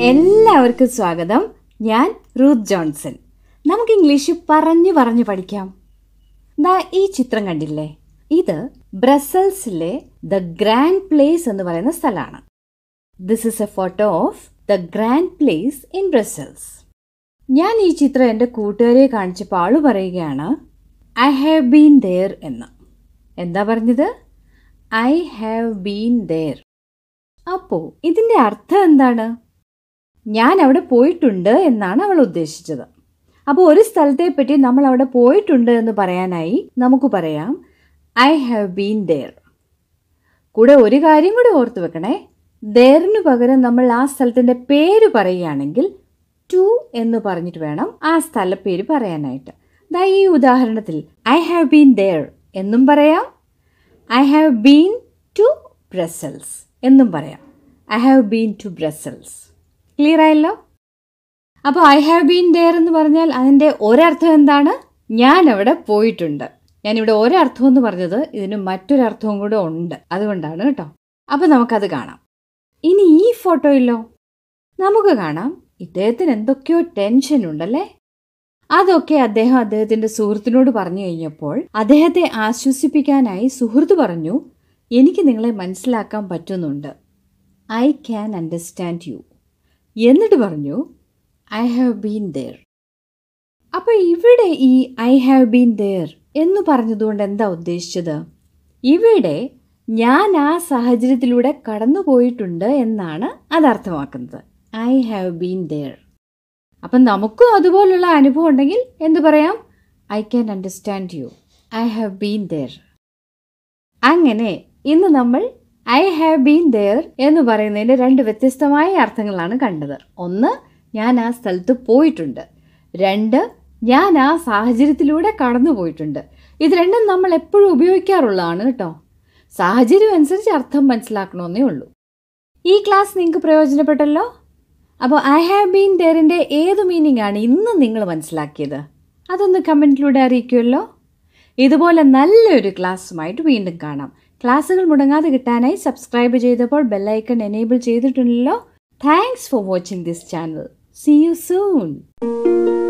എല്ലാവർക്കും സ്വാഗതം ഞാൻ റൂത്ത് ജോൺസൺ നമുക്ക് ഇംഗ്ലീഷ് പറഞ്ഞു പറഞ്ഞു പഠിക്കാം ദാ ഈ ചിത്രം കണ്ടില്ലേ ഇത് ബ്രസൽസിലെ ദ ഗ്രാൻഡ് പ്ലേസ് എന്ന് പറയുന്ന സ്ഥലമാണ് this is a photo of the grand place in Brussels ഞാൻ ഈ ചിത്രം എൻ്റെ കൂട്ടുകാരെ കാണിച്ചപ്പോൾ ആള് പറയുകയാണ് ഐ ഹാവ് ബീൻ ദെയർ എന്ന് എന്താ പറഞ്ഞത് ഐ ഹാവ് ബീൻ ദെയർ അപ്പോൾ ഇതിൻ്റെ അർത്ഥം എന്താണ് ഞാൻ അവിടെ പോയിട്ടുണ്ട് എന്നാണ് അവൾ ഉദ്ദേശിച്ചത് അപ്പോൾ ഒരു സ്ഥലത്തെ പറ്റി നമ്മൾ അവിടെ പോയിട്ടുണ്ട് എന്ന് പറയാനായി നമുക്ക് പറയാം ഐ ഹാവ് ബീൻ ദെയർ കൂടെ ഒരു കാര്യം കൂടി ഓർത്ത് വെക്കണേ ദെയറിന് പകരം നമ്മൾ ആ സ്ഥലത്തിൻ്റെ പേര് പറയുകയാണെങ്കിൽ ടു എന്ന് പറഞ്ഞിട്ട് വേണം ആ സ്ഥലപ്പേര് പറയാനായിട്ട് ദാ ഈ ഉദാഹരണത്തിൽ ഐ ഹാവ് ബീൻ ദെയർ എന്നും പറയാം I have been to Brussels എന്നും പറയാം I have been to Brussels clear ആയല്ലോ അപ്പോൾ ഐ ഹാവ് ബീൻ ഡെയർ എന്ന് പറഞ്ഞാൽ അതിൻ്റെ ഒരർത്ഥം എന്താണ് ഞാൻ അവിടെ പോയിട്ടുണ്ട് ഞാനിവിടെ ഒരർത്ഥം എന്ന് പറഞ്ഞത് ഇതിന് മറ്റൊരർത്ഥവും കൂടെ ഉണ്ട് അതുകൊണ്ടാണ് കേട്ടോ അപ്പോൾ നമുക്കത് കാണാം ഇനി ഈ ഫോട്ടോയിലോ നമുക്ക് കാണാം ഇദ്ദേഹത്തിന് എന്തൊക്കെയോ ടെൻഷൻ ഉണ്ടല്ലേ അതൊക്കെ അദ്ദേഹം അദ്ദേഹത്തിന്റെ സുഹൃത്തിനോട് പറഞ്ഞു കഴിഞ്ഞപ്പോൾ അദ്ദേഹത്തെ ആശ്വസിപ്പിക്കാനായി സുഹൃത്ത് പറഞ്ഞു എനിക്ക് നിങ്ങളെ മനസ്സിലാക്കാൻ പറ്റുന്നുണ്ട് ഐ ക്യാൻ അണ്ടർസ്റ്റാൻഡ് യു എന്നിട്ട് പറഞ്ഞു ഐ ഹാവ് ബീൻ ദെയർ അപ്പോൾ ഇവിടെ ഈ ഐ ഹാവ് ബീൻ ദെയർ എന്ന് പറഞ്ഞതുകൊണ്ട് എന്താ ഉദ്ദേശിച്ചത് ഇവിടെ ഞാൻ ആ സാഹചര്യത്തിലൂടെ കടന്നു പോയിട്ടുണ്ട് എന്നാണ് അത് അർത്ഥമാക്കുന്നത് ഐ ഹാവ് ബീൻ ദെയർ അപ്പം നമുക്കും അതുപോലുള്ള അനുഭവം ഉണ്ടെങ്കിൽ എന്ത് പറയാം I can understand you I have been there അങ്ങനെ ഇന്ന് നമ്മൾ ഐ ഹാവ് ബീൻ ദെയർ എന്ന് പറയുന്നതിൻ്റെ രണ്ട് വ്യത്യസ്തമായ അർത്ഥങ്ങളാണ് കണ്ടത് ഒന്ന് ഞാൻ ആ സ്ഥലത്ത് പോയിട്ടുണ്ട് രണ്ട് ഞാൻ ആ സാഹചര്യത്തിലൂടെ കടന്നു പോയിട്ടുണ്ട് ഇത് രണ്ടും നമ്മൾ എപ്പോഴും ഉപയോഗിക്കാറുള്ളതാണ് കേട്ടോ സാഹചര്യം അനുസരിച്ച് അർത്ഥം മനസ്സിലാക്കണമെന്നേ ഉള്ളൂ ഈ ക്ലാസ് നിങ്ങൾക്ക് പ്രയോജനപ്പെട്ടല്ലോ അപ്പോൾ ഐ ഹാവ് ബീൻ ദെയറിൻ്റെ ഏത് മീനിങ് ആണ് ഇന്ന് നിങ്ങൾ മനസ്സിലാക്കിയത് അതൊന്ന് കമൻറ്റിലൂടെ അറിയിക്കുമല്ലോ ഇതുപോലെ നല്ലൊരു ക്ലാസ്സുമായിട്ട് വീണ്ടും കാണാം ക്ലാസ്സുകൾ മുടങ്ങാതെ കിട്ടാനായി സബ്സ്ക്രൈബ് ചെയ്തപ്പോൾ ബെല്ലൈക്കൺ എനേബിൾ ചെയ്തിട്ടുണ്ടല്ലോ thanks for watching this channel see you soon